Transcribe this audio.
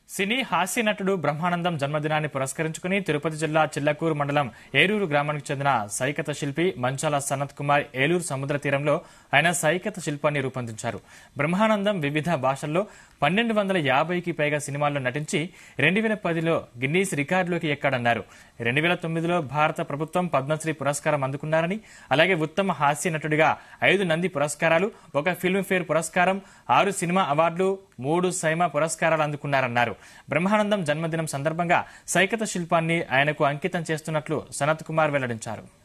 సినీ హాస్య నటుడు బ్రహ్మానందం జన్మదినాన్ని పురస్కరించుకుని తిరుపతి జిల్లా చిల్లకూరు మండలం ఏలూరు గ్రామానికి చెందిన సైకత శిల్పి మంచాల సనత్ కుమార్ ఏలూరు సముద్ర తీరంలో ఆయన సైకత శిల్పాన్ని రూపొందించారు బ్రహ్మానందం వివిధ భాషల్లో పన్నెండు వందల యాభైకి పైగా సినిమాల్లో నటించి రెండు వేల పదిలో గిన్నీస్ రికార్డులోకి ఎక్కాడన్నారు రెండు వేల తొమ్మిదిలో భారత ప్రభుత్వం పద్మశ్రీ పురస్కారం అందుకున్నారని అలాగే ఉత్తమ హాస్య నటుడిగా ఐదు నంది పురస్కారాలు ఒక ఫిల్మ్ఫేర్ పురస్కారం ఆరు సినిమా అవార్డులు మూడు సైమా పురస్కారాలు అందుకున్నారన్నారు బ్రహ్మానందం జన్మదినం సందర్భంగా సైకత శిల్పాన్ని ఆయనకు అంకితం చేస్తున్నట్లు సనత్ కుమార్ వెల్లడించారు